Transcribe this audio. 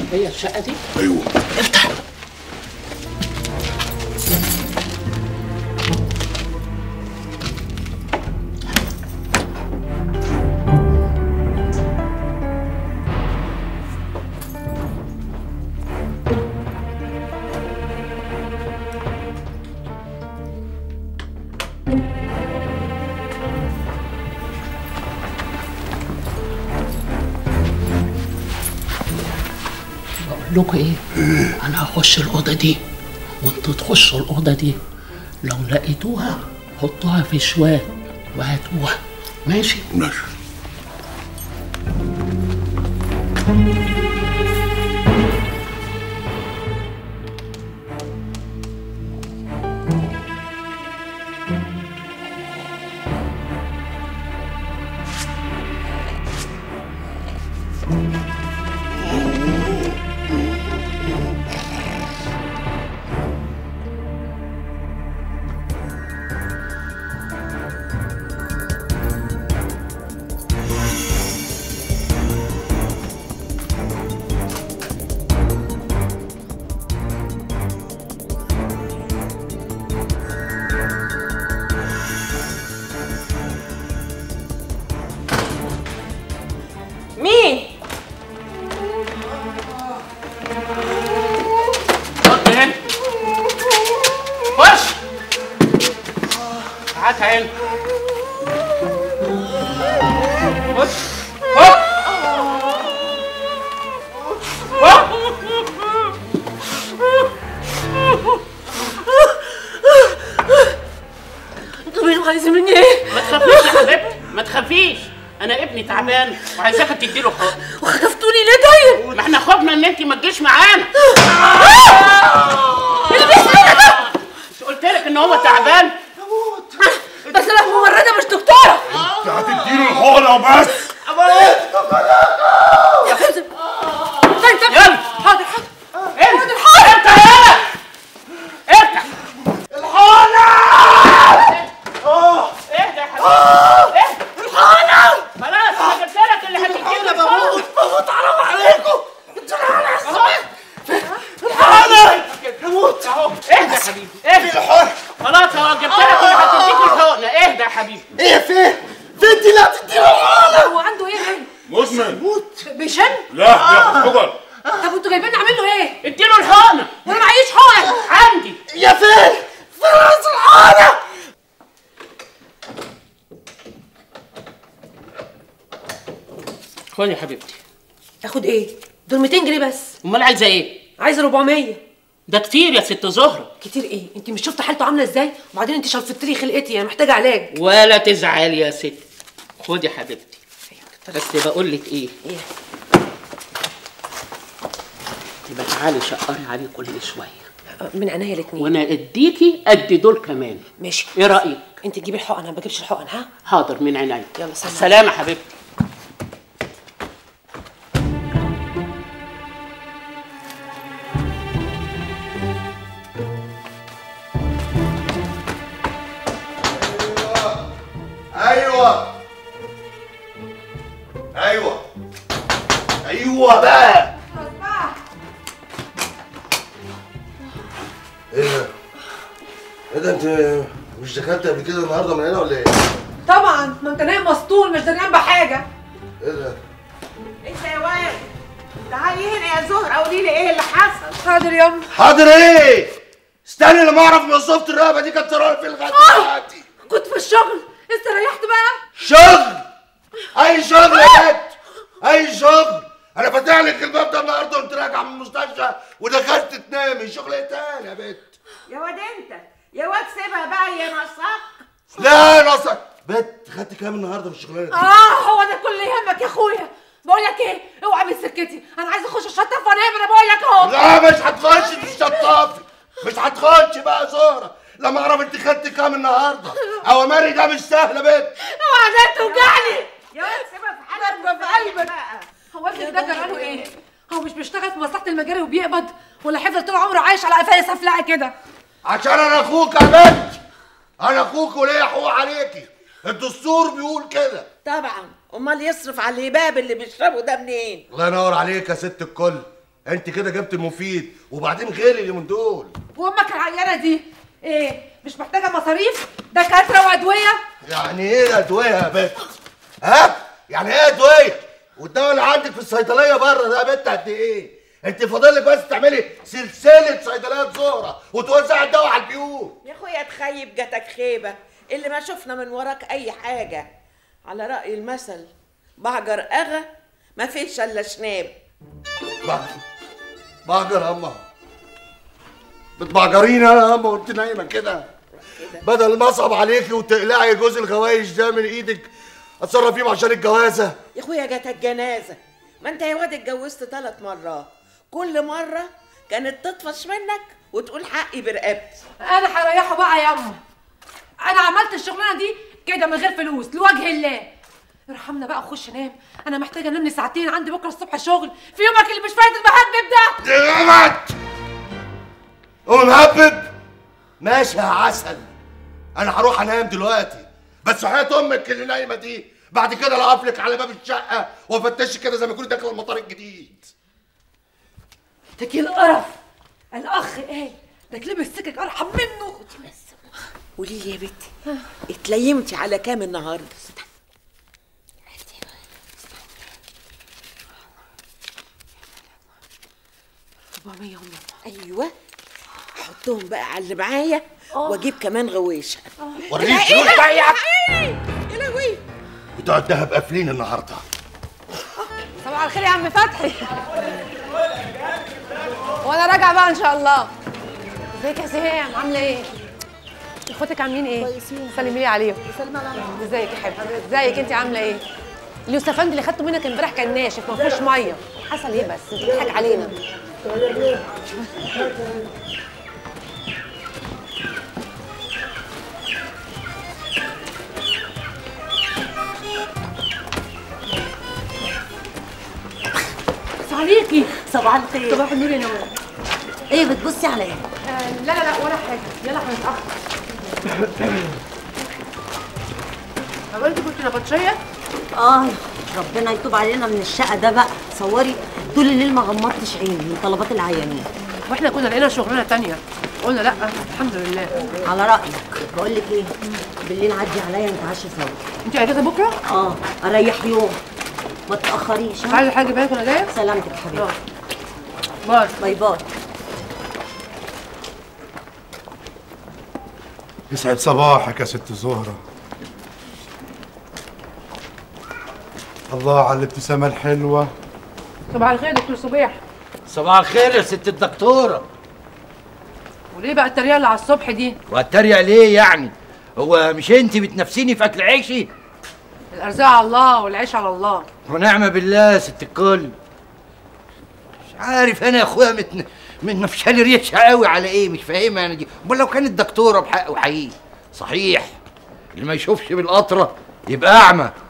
هي الشقه دي ايوه افتح بقول لكم ايه انا هخش الاوضه دي وانتوا تخشوا الاوضه دي لو لقيتوها حطوها في شوال وهاتوها ماشي ماشي مين؟ حط هنا خش هات هنا خش هوب هوب انتوا مين عايزين مني ايه؟ ما تخافيش يا حبيبتي ما تخافيش انا ابني تعبان وعايزاك تديله حقن وخطفتوني ليه طيب؟ ما احنا خفنا ان انت ما تجيش معانا اللي بيسمعنا ده مش قلت لك ان هو تعبان بس انا ممرضه مش دكتوره انت هتديله الحقنه وبس يا حازم طيب طيب يلا. حاضر حاضر انت انت هنا افتح الحقنه اهدى يا حبيبي اهدى الحقنه خلاص انا قلت لك اللي هتديله الحقنه بموت حرام عليكم الحقنه هموت اهو اهدى يا حبيبي اهدى الحقنه خلاص هو جبت لك اللي هتديك الحقنه اهدى يا حبيبي ايه فين؟ فين دي اللي هتديله الحقنه؟ هو عنده ايه يعني؟ مدمن بيشن؟ لا بياخد حجر طب انتوا جايبين نعمل له ايه؟ اديله الحقنه وانا معيش حقن عندي يا فين؟ فين راس الحقنه؟ خد يا حبيبتي اخد ايه؟ دول 200 جنيه بس امال عايزه ايه عايزه 400 ده كتير يا ست زهره كتير ايه؟ انت مش شفت حالته عامله ازاي؟ وبعدين انت شلفتلي خلقتي انا محتاجه علاج ولا تزعلي يا ست خد يا حبيبتي بس بقول لك ايه ايه؟ يبقى تعالي شقري عليه كل شويه من عينيا الاتنين وانا اديكي قد دول كمان ماشي ايه رايك انت تجيبي الحقن انا ما بجيبش الحقن ها؟ حاضر من عينيا يلا سلام. سلام يا حبيبتي ايوه ايوه ايوه بقى ايه ده؟ ايه ده انت مش دخلت قبل كده النهارده من هنا ولا ايه؟ طبعا ما انت نايم مسطول مش دريان بحاجه ايه ده؟ انت يا واد تعالي هنا يا زهرة قولي لي ايه اللي حصل حاضر ياما حاضر ايه؟ استني لما اعرف وظيفه الرقبه دي كانت رايح في لغايه دلوقتي كنت في الشغل استريحت بقى شغل اي شغل يا بنت اي شغل انا فاتح لك الباب ده النهارده وانت راجع من المستشفى ودخلت تنامي شغل ايه تاني يا بنت يا واد انت يا واد سيبها بقى يا نصاك لا نصر بنت خدت كام النهارده في الشغلانه دي اه هو ده كل يهمك يا اخويا بقول لك ايه اوعى من سكتي انا عايزه اخش الشطه وانام انا بقول لك اهو لا مش هتخش في الشطافي مش هتخش بقى يا زهره لما اعرف انت خدت كام النهارده اوامري ده مش سهل يا بنت اوعى ده توجعني يا واد سيبها في حالك ضربة في قلبك. بقى هو ابنك ده جراله ايه؟ هو مش بيشتغل في مصلحه المجاري وبيقبض ولا حفظ طول عمره عايش على قفايا سفلقه كده عشان انا اخوك يا بنت انا اخوك وليا حقوق عليكي الدستور بيقول كده طبعا امال يصرف على الهباب اللي بيشربه ده منين الله ينور عليك يا ست الكل انت كده جبت المفيد وبعدين غيري اللي من دول وامك العيانه دي ايه مش محتاجه مصاريف دكاتره وادويه يعني ايه ادويه يا بت ها يعني ايه ادويه والدواء اللي عندك في الصيدليه بره ده يا بت قد ايه انت فاضل لك بس تعملي سلسله صيدليات زهره وتوزعي الدواء على البيوت يا اخويا تخيب جاتك خيبه اللي ما شفنا من وراك اي حاجه على راي المثل بعجر اغا ما فيش الا شناب بعجر بعجر يا اما بتبعجريني انا يا اما وانت نايمه كده بدل ما اصعب عليكي وتقلعي جوز الغوايش ده من ايدك اتصرف فيه عشان الجوازه يا اخويا جاتك جنازه ما انت يا واد اتجوزت ثلاث مرات كل مره كانت تطفش منك وتقول حقي برقبتي انا هريحه بقى يا امه انا عملت الشغلانه دي كده من غير فلوس لوجه الله ارحمنا بقى وخش نام انا محتاجه انام لي ساعتين عندي بكره الصبح شغل في يومك اللي مش فايت المهبب ده غلط قوم مهبب ماشي يا عسل انا هروح انام دلوقتي بس حياة امك اللي نايمه دي بعد كده لا اقفلك على باب الشقه وافتشك كده زي ما كنت داخل المطار الجديد تكي القرف الاخ قال ده كلب السكك ارحم منه قولي لي يا بنتي اتليمتي على كام النهارده 400 هم ايوه حطهم بقى على اللي معايا واجيب كمان غويشه وريني ايه الفلوس ده بتاعك يا لهوي بتوع الدهب قافلين النهارده صباح الخير يا عم فتحي وانا راجعه بقى ان شاء الله ازيك يا سهام عامله ايه اخواتك عاملين ايه كويسين سلمي لي عليهم ازيك يا حبيبتي ازيك انت عامله ايه اليوسفندي اللي خدته منك امبارح كان ناشف ما فيهوش ميه حصل ايه بس انت بتضحك علينا بس عليكي صباح الخير صباح النور يا نوال ايه بتبصي على ايه آه، لا لا لا ولا حاجه يلا هنتاخر هو انت كنت نبطشيه اه ربنا يتوب علينا من الشقه ده بقى تصوري طول الليل ما غمضتش عيني من طلبات العيانين واحنا كنا لقينا شغلانه تانية قلنا لا الحمد لله على رايك بقول لك ايه بالليل عدي عليا نتعشى سوا انت اجازه بكره اه اريح يوم ما تاخريش ها؟ عايزه حاجه بالك وانا جايه سلامتك حبيبتي اه باي باي باي يسعد صباحك يا ست زهرة الله على الابتسامة الحلوة صباح الخير يا دكتور صبيح صباح الخير يا ست الدكتورة وليه بقى التريقه اللي على الصبح دي وهتريق ليه يعني هو مش انت بتنافسيني في اكل عيشي الارزاق على الله والعيش على الله ونعم بالله يا ست الكل مش عارف انا يا اخويا متن... من نفشالي ريتش قوي على ايه مش فاهمها انا دي امال لو كانت دكتوره بحق وحقيقي صحيح اللي ما يشوفش بالقطره يبقى اعمى